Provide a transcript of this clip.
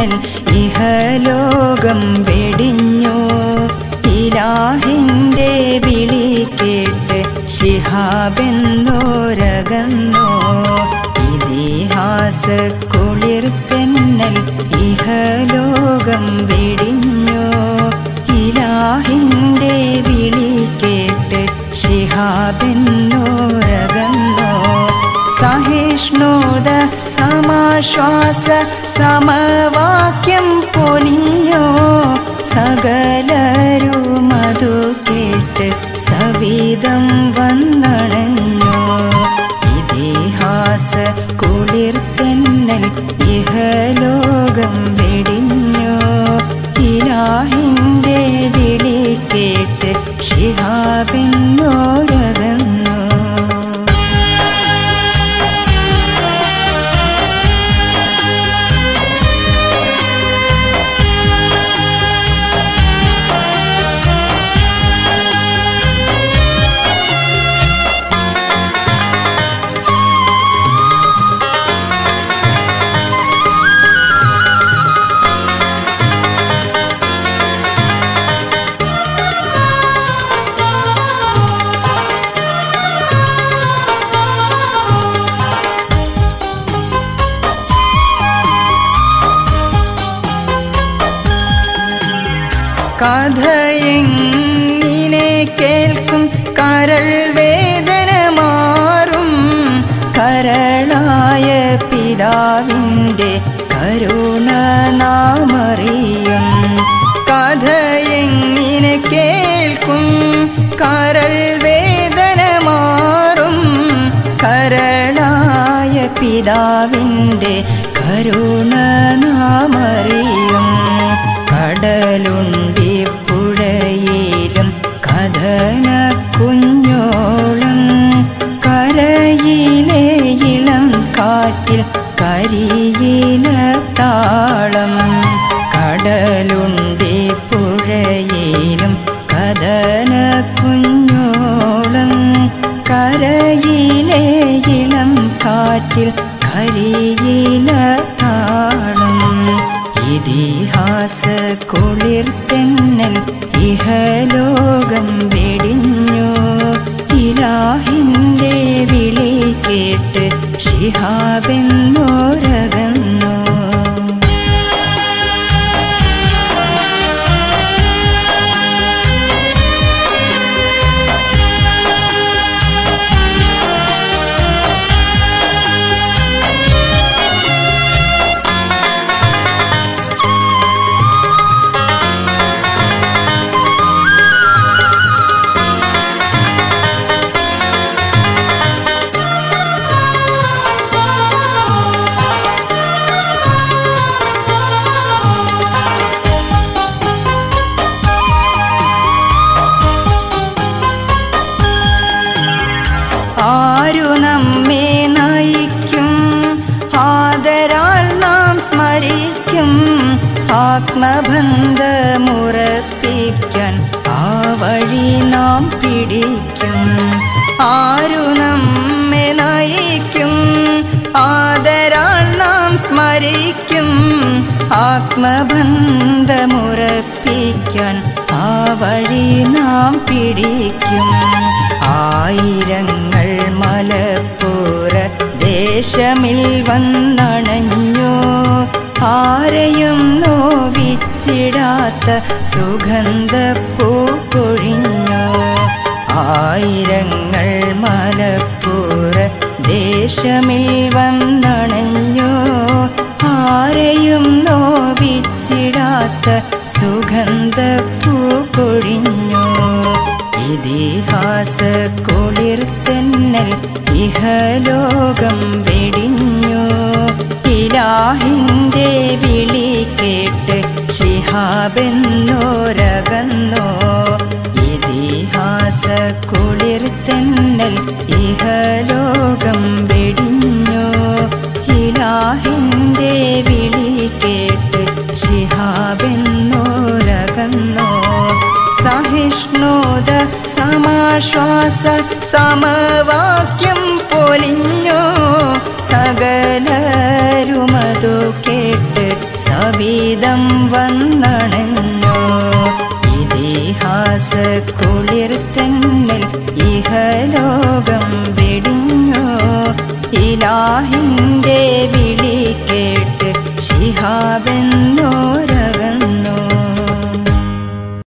തെന്നൽ ഇഹലോകം വെടിഞ്ഞു ഇലാഹിൻ്റെ വിളി കേട്ട് ശിഹാബെന്നോരകന്നോ ഇതിഹാസ കുളിർ തെന്നൽ ഇഹലോകം വെടിഞ്ഞു ഇലാഹിൻ്റെ വിളി കേട്ട് ശിഹാബെന്നോരകന്നോ സഹിഷ്ണുത സമാശ്വാസ സമവാക്യം പൊലിഞ്ഞോ സകലരും അതു കേട്ട് സവിധം വന്നണഞ്ഞോ ഇതിഹാസ കുളിർ തെന്നൽ ഇഹലോകം വെടിഞ്ഞോ ഇലാഹിൻ്റെ വിളി കേട്ട് ശിഹാബിന്നോരകന്നോ കഥയെങ്ങിനെ കേൾക്കും കരൾ വേദന മാറും കരളായ പിതാവിൻ്റെ കരുണ നാമറിയും കഥയെങ്ങിനെ കേൾക്കും കരൾ വേദന മാറും കരളായ പിതാവിൻ്റെ കരുണ നാമറിയും കടലുണ്ടി പുഴയിലും കഥന കുഞ്ഞോളം കരയിലെ ഇളം കാറ്റിൽ കരിയില താളം കടലുണ്ടി പുഴയിലും കഥന കുഞ്ഞോളം കരയിലെ ഇളം കാറ്റിൽ കരിയില താളം ഇതിഹാസ കുളിർ തെന്നൽ ഇഹലോകം വെടിഞ്ഞു ഇലാഹിൻ്റെ വിളി കേട്ട് ശിഹാബെന്നോരകന്നു ആരു നമ്മെ നയിക്കും ആദരാൽ നാം സ്മരിക്കും ആത്മബന്ധമുറപ്പിക്കാൻ ആ വഴി നാം പിടിക്കും ആരു നമ്മെ നയിക്കും ആദരാൽ നാം സ്മരിക്കും ആത്മബന്ധമുറപ്പിക്കാൻ ആ വഴി നാം പിടിക്കും ആയിരങ്ങൾ മലപ്പുറ ദേശമിൽ വന്നണഞ്ഞു ആരെയും നോവിച്ചിടാത്ത സുഗന്ധപ്പൂ പൊഴിഞ്ഞു ആയിരങ്ങൾ മലപ്പുറ ദേശമിൽ വന്നണഞ്ഞു ആരെയും നോവിച്ചിടാത്ത സുഗന്ധപ്പൂ പൊഴിഞ്ഞു ഇതിഹാസ കുളിർ തെന്നൽ ഇഹലോകം വെടിഞ്ഞു ഇലാഹിൻ്റെ വിളി കേട്ട് ശിഹാബെന്നോരകന്നോ ഇതിഹാസ കുളിർ തെന്നൽ ഇഹലോകം വെടിഞ്ഞു ഇലാഹിൻ്റെ വിളി കേട്ട് ശിഹാബെന്നോരകന്നോ സഹിഷ്ണുത സമാശ്വാസ സമവാക്യം പൊലിഞ്ഞു സകലരുമതു കേട്ട് സവ സവിധം വന്നണഞ്ഞു ഇതിഹാസ കുളിർത്തന്നൽ ഇഹലോകം വെടിഞ്ഞു ഇലാഹിൻ്റെ വിളി കേട്ട് ശിഹാബെന്നോർ